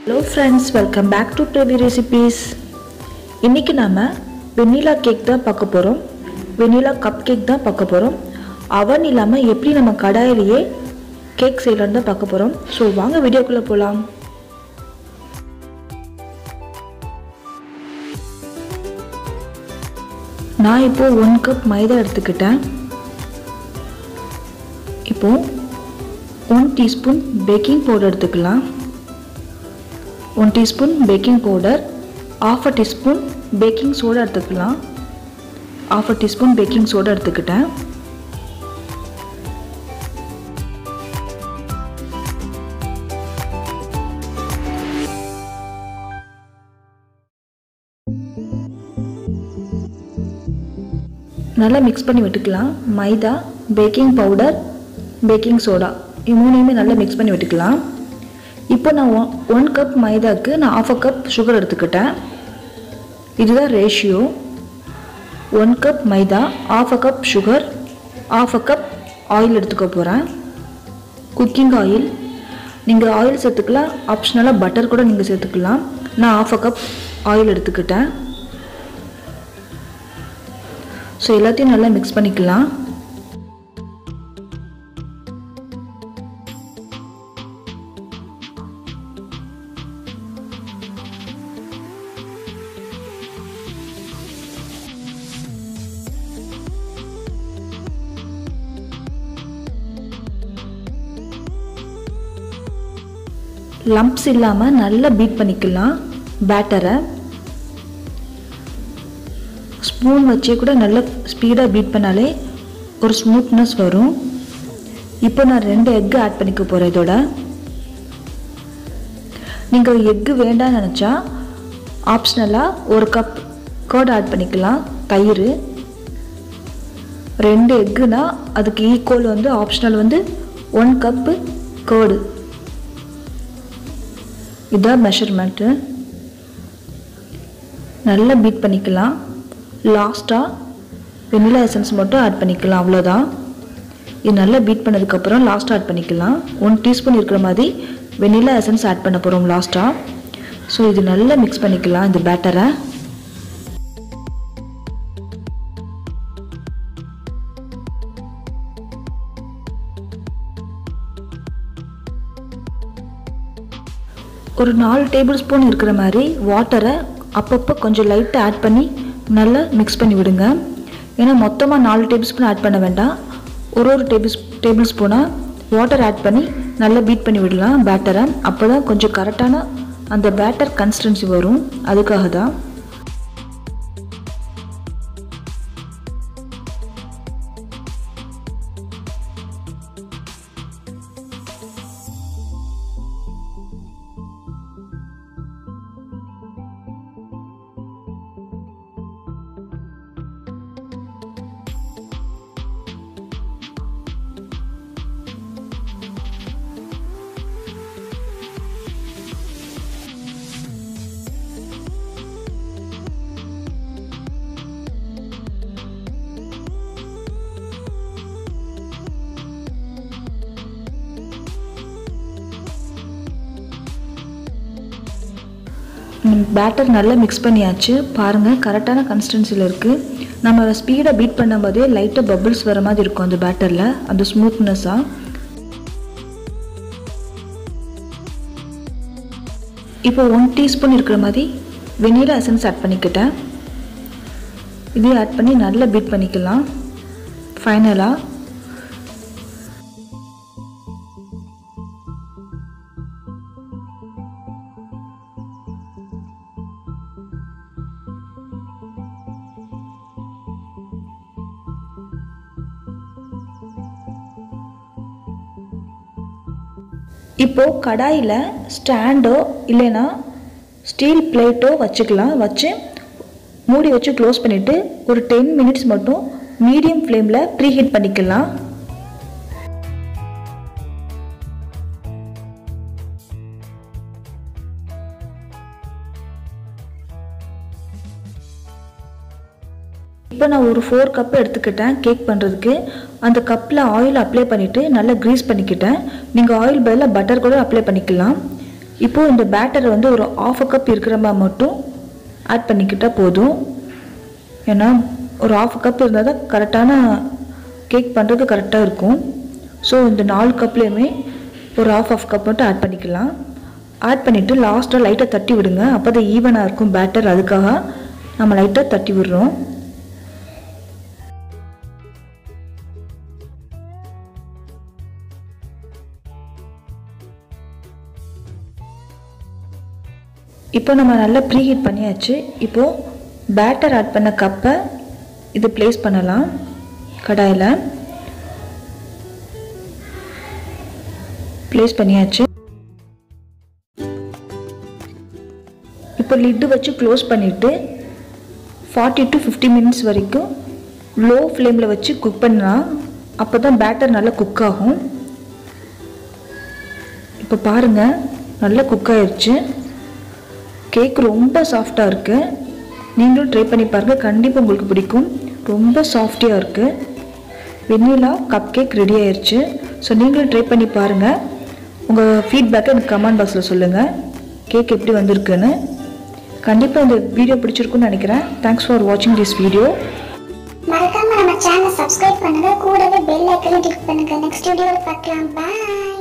hello friends welcome back to Pravi recipes இன்றைக்கி நாம் வெண்ணிலா cake தான் பார்க்க போகிறோம் வெண்ணிலா கப் கேக் தான் பார்க்க போகிறோம் அவன் இல்லாமல் எப்படி நம்ம கடாயிலேயே கேக் செய்யலான்னு தான் பார்க்க போகிறோம் ஸோ வாங்க வீடியோக்குள்ளே போகலாம் நான் இப்போது ஒன் கப் மைதா எடுத்துக்கிட்டேன் இப்போது ஒன் டீஸ்பூன் பேக்கிங் பவுடர் எடுத்துக்கலாம் one teaspoon baking powder half a teaspoon baking soda எடுத்துக்கலாம் half a teaspoon baking soda எடுத்துக்கிட்டேன் நல்லா மிக்ஸ் பண்ணி விட்டுக்கலாம் maida baking powder baking soda இது மூணையுமே நல்லா மிக்ஸ் பண்ணி விட்டுக்கலாம் இப்போ நான் ஒன் ஒன் கப் மைதாக்கு நான் ஆஃப் அ கப் சுகர் எடுத்துக்கிட்டேன் இதுதான் ratio one cup maida half a cup sugar half a cup oil எடுத்துக்க போகிறேன் குக்கிங் ஆயில் நீங்கள் ஆயில் சேர்த்துக்கலாம் ஆப்ஷனலாக பட்டர் கூட நீங்கள் சேர்த்துக்கலாம் நான் ஆஃப் அ கப் ஆயில் எடுத்துக்கிட்டேன் ஸோ எல்லாத்தையும் நல்லா மிக்ஸ் பண்ணிக்கலாம் லம்ப்ஸ் இல்லாமல் நல்லா பீட் பண்ணிக்கலாம் பேட்டரை ஸ்பூன் வச்சே கூட நல்லா ஸ்பீடாக பீட் பண்ணாலே ஒரு ஸ்மூத்னஸ் வரும் இப்போ நான் ரெண்டு எக்கு ஆட் பண்ணிக்க போகிறேன் இதோட நீங்கள் எக்கு வேண்டாம்னு நினச்சா ஆப்ஷனலாக ஒரு கப் கர்ட் ஆட் பண்ணிக்கலாம் தயிர் ரெண்டு எக்குனா அதுக்கு ஈக்குவல் வந்து ஆப்ஷனல் வந்து ஒன் கப்பு கர்டு இதான் மெஷர்மெண்ட்டு நல்லா பீட் பண்ணிக்கலாம் லாஸ்ட்டாக வெனிலா எசன்ஸ் மட்டும் ஆட் பண்ணிக்கலாம் அவ்வளோதான் இது நல்லா பீட் பண்ணதுக்கப்புறம் லாஸ்ட்டாக ஆட் பண்ணிக்கலாம் ஒன் டீஸ்பூன் இருக்கிற மாதிரி வெனிலா எசன்ஸ் ஆட் பண்ண போகிறோம் லாஸ்ட்டாக ஸோ இது நல்லா மிக்ஸ் பண்ணிக்கலாம் இந்த பேட்டரை ஒரு நாலு டேபிள் ஸ்பூன் இருக்கிற மாதிரி வாட்டரை அப்பப்போ கொஞ்சம் லைட்டாக ஆட் பண்ணி நல்லா மிக்ஸ் பண்ணி விடுங்க ஏன்னா மொத்தமாக நாலு டேபிள் ஸ்பூன் ஆட் பண்ண வேண்டாம் ஒரு ஒரு டேபிள் டேபிள் ஸ்பூனாக வாட்டர் ஆட் பண்ணி நல்லா பீட் பண்ணி விடலாம் பேட்டரை அப்போ தான் கொஞ்சம் கரெக்டான அந்த பேட்டர் கன்சிஸ்டன்சி வரும் அதுக்காக தான் பேட்டர் நல்லா மிக்ஸ் பண்ணியாச்சு பாருங்கள் கரெக்டான கன்சிஸ்டன்சியில் இருக்குது நம்ம ஸ்பீடாக பீட் பண்ணும்போதே லைட்டாக பபிள்ஸ் வர மாதிரி இருக்கும் அந்த பேட்டரில் அந்த ஸ்மூத்னஸாக இப்போ ஒன் டீஸ்பூன் இருக்கிற மாதிரி வெனிலா எசன்ஸ் ஆட் பண்ணிக்கிட்டேன் இதையும் ஆட் பண்ணி நல்லா பீட் பண்ணிக்கலாம் ஃபைனலாக இப்போது கடாயில் ஸ்டாண்டோ இல்லைன்னா ஸ்டீல் பிளேட்டோ வச்சுக்கலாம் வச்சு மூடி வச்சு க்ளோஸ் பண்ணிவிட்டு ஒரு டென் மினிட்ஸ் மட்டும் மீடியம் ஃப்ளேமில் ப்ரீ ஹீட் பண்ணிக்கலாம் இப்போ நான் ஒரு ஃபோர் கப் எடுத்துக்கிட்டேன் கேக் பண்ணுறதுக்கு அந்த கப்பில் ஆயில் அப்ளை பண்ணிவிட்டு நல்லா க்ரீஸ் பண்ணிக்கிட்டேன் நீங்கள் ஆயில் பதிலாக பட்டர் கூட அப்ளை பண்ணிக்கலாம் இப்போது இந்த பேட்டரை வந்து ஒரு ஆஃப் அ கப் இருக்கிற மாதிரி மட்டும் ஆட் பண்ணிக்கிட்டால் போதும் ஏன்னா ஒரு ஆஃப் கப் இருந்தால் தான் கரெக்டான கேக் பண்ணுறதுக்கு கரெக்டாக இருக்கும் ஸோ இந்த நாலு கப்லேயுமே ஒரு ஆஃப் ஆஃப் கப் மட்டும் ஆட் பண்ணிக்கலாம் ஆட் பண்ணிவிட்டு லாஸ்ட்டாக லைட்டாக தட்டி விடுங்க அப்போ தான் ஈவனாக இருக்கும் பேட்டர் அதுக்காக நம்ம லைட்டாக தட்டி விடுறோம் இப்போ நம்ம நல்லா ப்ரீஹீட் பண்ணியாச்சு இப்போது பேட்டர் ஆட் பண்ண கப்பை இது ப்ளேஸ் பண்ணலாம் கடாயில் ப்ளேஸ் பண்ணியாச்சு இப்போ லிட்டு வச்சு க்ளோஸ் பண்ணிவிட்டு ஃபார்ட்டி டு ஃபிஃப்டி மினிட்ஸ் வரைக்கும் லோ ஃப்ளேமில் வச்சு குக் பண்ணலாம் அப்போ தான் பேட்டர் நல்லா குக் ஆகும் இப்போ பாருங்கள் நல்லா குக் ஆயிடுச்சு கேக் ரொம்ப சாஃப்டாக இருக்குது நீங்களும் ட்ரை பண்ணி பாருங்கள் கண்டிப்பாக உங்களுக்கு பிடிக்கும் ரொம்ப சாஃப்டியாக இருக்குது வெண்ணிலா கப் கேக் ரெடி ஆயிடுச்சு ஸோ நீங்களும் ட்ரை பண்ணி பாருங்கள் உங்கள் ஃபீட்பேக்கை எனக்கு கமெண்ட் பாக்ஸில் சொல்லுங்கள் கேக் எப்படி வந்திருக்குன்னு கண்டிப்பாக இந்த வீடியோ பிடிச்சிருக்குன்னு நினைக்கிறேன் தேங்க்ஸ் ஃபார் வாட்சிங் திஸ் வீடியோ மறக்காம நம்ம சேனலை சப்ஸ்கிரைப் பண்ணுங்க கூடவே பெல் ஐக்கனை கிளிக் பண்ணுங்க நெக்ஸ்ட் வீடியோவில் பார்க்கலாம் பாய்